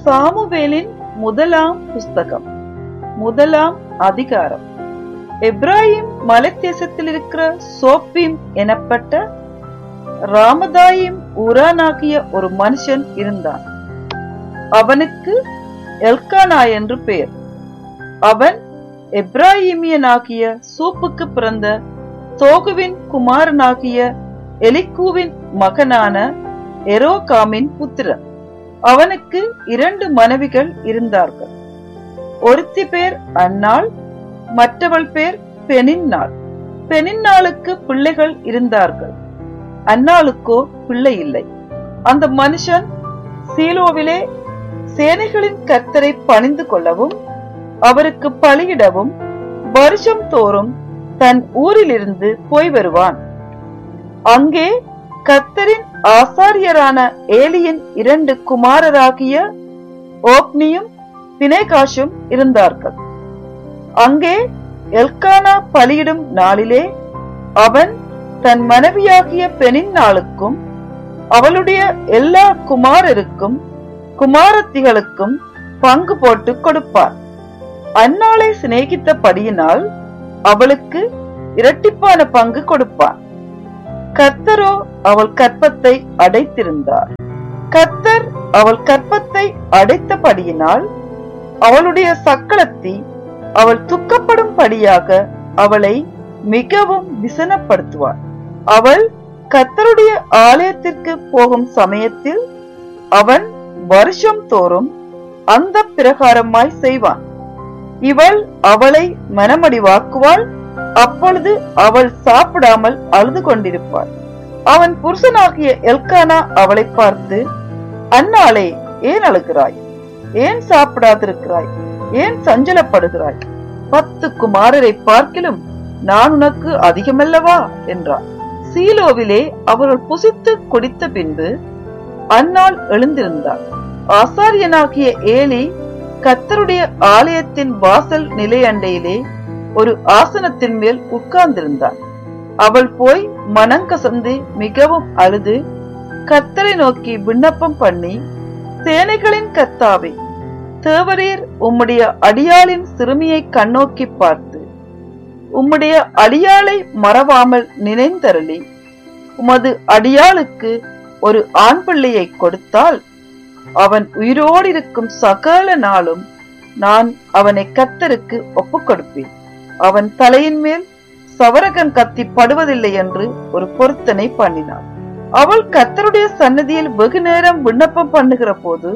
சாமுவேலின் முதலாம் புஸ்தகம் முதலாம் அதிகாரம் எப்ராஹிம் மலைத்தேசத்தில் இருக்கிற சோப்பீம் எனப்பட்ட ராமதாயிம் ஊரானாகிய ஒரு மனுஷன் இருந்தான் அவனுக்கு எல்கானா என்று பெயர் அவன் எப்ராஹிமியனாகிய சூப்புக்கு பிறந்த தோகுவின் குமாரனாகிய எலிக்கூவின் மகனான எரோகாமின் புத்திரன் அவனுக்கு இரண்டு மனைவிகள் இருந்தார்கள் ஒருத்தி பேர் அன்னாள் மற்றவள் பேர் பெனின்னாள் பெனின்னாளுக்கு பிள்ளைகள் இருந்தார்கள் அன்னாளுக்கோ பிள்ளை இல்லை அந்த மனுஷன் சீலோவிலே சேனைகளின் கர்த்தரை பணிந்து கொள்ளவும் அவருக்கு பலியிடவும் வருஷம் தோறும் தன் ஊரிலிருந்து போய் வருவான் அங்கே கர்த்தரின் ஆசாரியரான ஏலியின் இரண்டு குமாரராகிய ஓப்னியும் பினேகாஷும் இருந்தார்கள் அங்கே எல்கானா பலியிடும் நாளிலே அவன் தன் மனைவியாகிய பெணின் நாளுக்கும் அவளுடைய எல்லா குமாரருக்கும் குமாரத்திகளுக்கும் பங்கு போட்டு கொடுப்பார் அந்நாளை சிநேகித்தபடியினால் அவளுக்கு இரட்டிப்பான பங்கு கொடுப்பான் கர்த்தரோ அவள் கற்பத்தை அடைத்திருந்தார் கர்த்தர் அவள் கற்பத்தை அடைத்தபடியினால் அவளுடைய சக்களத்தி அவள் துக்கப்படும்படியாக அவளை மிகவும் விசனப்படுத்துவார் அவள் கர்த்தருடைய ஆலயத்திற்கு போகும் சமயத்தில் அவன் வருஷம் தோறும் அந்த பிரகாரமாய் செய்வான் இவள் அவளை மனமடிவாக்குவாள் அப்பொழுது அவள் சாப்பிடாமல் அழுது கொண்டிருப்பாள் அவன் புருஷனாகிய எல்கானா அவளை பார்த்து அன்னாளே ஏன் அழுகிறாய் ஏன் சாப்பிடாதிருக்கிறாய் ஏன் சஞ்சலப்படுகிறாய் பத்து குமாரரை பார்க்கிலும் நான் உனக்கு அதிகமல்லவா என்றார் சீலோவிலே அவர்கள் புசித்து குடித்த பின்பு அன்னாள் எழுந்திருந்தார் ஆசாரியனாகிய ஏலி கத்தருடைய ஆலயத்தின் வாசல் நிலையண்டையிலே ஒரு ஆசனத்தின் மேல் உட்கார்ந்திருந்தார் அவள் போய் மனங்கசந்து மிகவும் அழுது கத்தரை நோக்கி விண்ணப்பம் பண்ணி சேனைகளின் கத்தாவை தேவரீர் உம்முடைய அடியாளின் சிறுமியை கண்ணோக்கி பார்த்து உம்முடைய அடியாளை மறவாமல் நினைந்தருளி உமது அடியாளுக்கு ஒரு ஆண் பிள்ளையை கொடுத்தால் அவன் உயிரோடு இருக்கும் சகல நாளும் நான் அவனை கத்தருக்கு ஒப்புக் கொடுப்பேன் அவன் தலையின் மேல் சவரகன் கத்தி படுவதில்லை என்று ஒரு பொருத்தனை பண்ணினாள் அவள் கத்தருடைய சன்னதியில் வெகு நேரம் விண்ணப்பம் பண்ணுகிற போது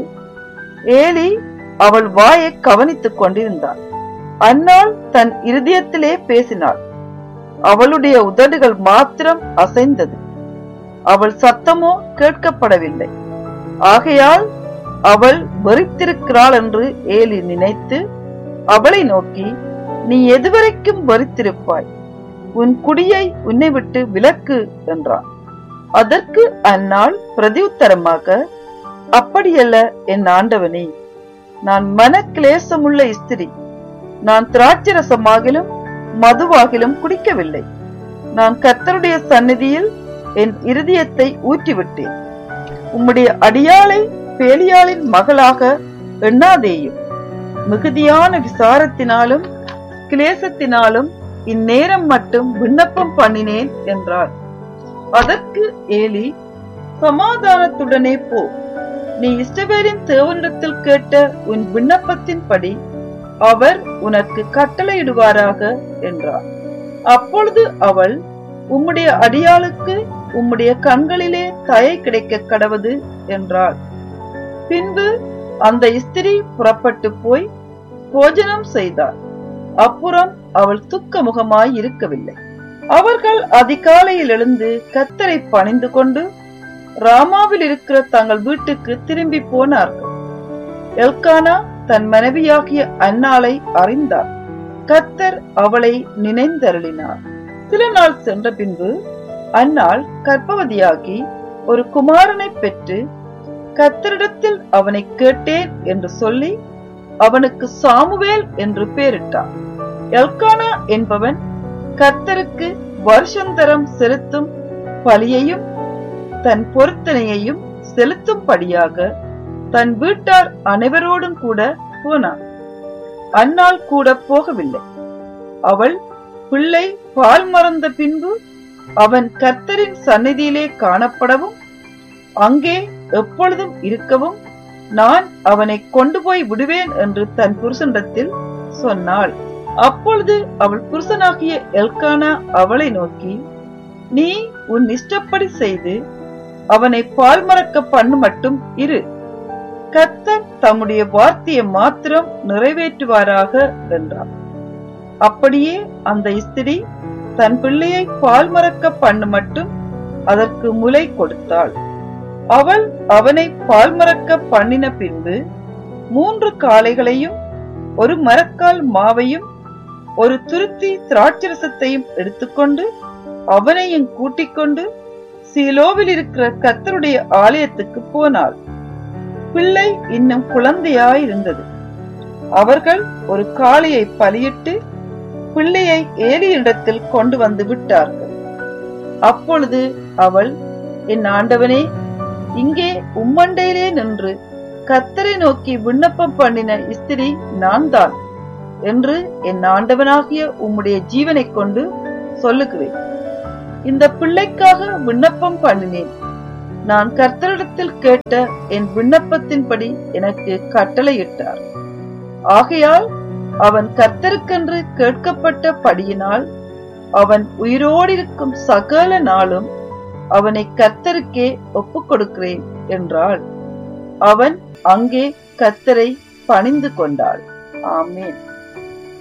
ஏலி அவள் வாயை கவனித்துக் கொண்டிருந்தாள் அன்னாள் தன் இருதயத்திலே பேசினாள் அவளுடைய உதடுகள் மாத்திரம் அசைந்தது அவள் சத்தமோ கேட்கப்படவில்லை ஆகையால் அவள் வெறித்திருக்கிறாள் என்று ஏலி நினைத்து அவளை நோக்கி நீ எதுவரைக்கும் வெறித்திருப்பாய் உன் குடியை உன்னை விட்டு விலக்கு என்றான் அதற்கு அந்நாள் பிரதியுத்தரமாக அப்படியல்ல என் ஆண்டவனே நான் மன கிளேசமுள்ள ஸ்திரி நான் திராட்சரசமாகிலும் மதுவாகிலும் குடிக்கவில்லை நான் கர்த்தருடைய சந்நிதியில் என் இருதயத்தை ஊற்றிவிட்டேன் உம்முடைய அடியாளை பேலியாளின் மகளாக எண்ணாதேயும் மிகுதியான விசாரத்தினாலும் கிளேசத்தினாலும் இந்நேரம் மட்டும் விண்ணப்பம் பண்ணினேன் என்றார் அதற்கு ஏலி சமாதானத்துடனே போ நீ இஷ்டவேரின் தேவனிடத்தில் கேட்ட உன் விண்ணப்பத்தின்படி அவர் உனக்கு கட்டளையிடுவாராக என்றார் அப்பொழுது அவள் உம்முடைய அடியாளுக்கு உம்முடைய கண்களிலே தயை கிடைக்க கடவது என்றாள் பின்பு அந்த ஸ்திரீ புறப்பட்டு போய் போஜனம் செய்தார் அப்புறம் அவள் துக்க முகமாய் இருக்கவில்லை அவர்கள் அதிகாலையில் எழுந்து கத்தரை பணிந்து கொண்டு ராமாவில் இருக்கிற தங்கள் வீட்டுக்கு திரும்பி போனார்கள் எல்கானா தன் மனைவியாகிய அன்னாளை அறிந்தார் கத்தர் அவளை நினைந்தருளினார் சில நாள் சென்ற பின்பு அன்னாள் கர்ப்பவதியாகி ஒரு குமாரனை பெற்று கத்தரிடத்தில் அவனை கேட்டேன் என்று சொல்லி அவனுக்கு சாமுவேல் என்று பெயரிட்டார் எல்கானா என்பவன் கர்த்தருக்கு வருஷந்தரம் செலுத்தும் பலியையும் தன் பொருத்தனையையும் செலுத்தும்படியாக தன் வீட்டார் அனைவரோடும் கூட போனான் அன்னாள் கூட போகவில்லை அவள் பிள்ளை பால் மறந்த பின்பு அவன் கர்த்தரின் சந்நிதியிலே காணப்படவும் அங்கே எப்பொழுதும் இருக்கவும் நான் அவனை கொண்டு போய் விடுவேன் என்று தன் புருஷனிடத்தில் சொன்னாள் அப்பொழுது அவள் புருஷனாகிய எல்கானா அவளை நோக்கி நீ உன் இஷ்டப்படி செய்து அவனை பால் மறக்க பண்ணு மட்டும் இரு கர்த்தர் தம்முடைய வார்த்தையை மாத்திரம் நிறைவேற்றுவாராக என்றார் அப்படியே அந்த ஸ்திரீ தன் பிள்ளையை பால் மறக்க பண்ணு மட்டும் அதற்கு முலை கொடுத்தாள் அவள் அவனை பால் மறக்க பண்ணின பின்பு மூன்று காளைகளையும் ஒரு மரக்கால் மாவையும் ஒரு துருத்தி திராட்சரசத்தையும் எடுத்துக்கொண்டு அவனையும் கூட்டிக் கொண்டு சீலோவில் இருக்கிற கத்தருடைய ஆலயத்துக்கு போனாள் பிள்ளை இன்னும் குழந்தையாயிருந்தது அவர்கள் ஒரு காளையை பலியிட்டு பிள்ளையை ஏலியிடத்தில் கொண்டு வந்து விட்டார்கள் அப்பொழுது அவள் என் ஆண்டவனே இங்கே உம்மண்டையிலே நின்று கத்தரை நோக்கி விண்ணப்பம் பண்ணின ஸ்திரி நான் தான் என்று என் ஆண்டவனாகிய உம்முடைய ஜீவனைக் கொண்டு சொல்லுகிறேன் இந்த பிள்ளைக்காக விண்ணப்பம் பண்ணினேன் நான் கர்த்தரிடத்தில் கேட்ட என் விண்ணப்பத்தின்படி எனக்கு கட்டளையிட்டார் ஆகையால் அவன் கர்த்தருக்கென்று கேட்கப்பட்ட படியினால் அவன் உயிரோடிருக்கும் சகல நாளும் அவனை கர்த்தருக்கே ஒப்புக் கொடுக்கிறேன் என்றாள் அவன் அங்கே கர்த்தரை பணிந்து கொண்டாள் ஆமேன்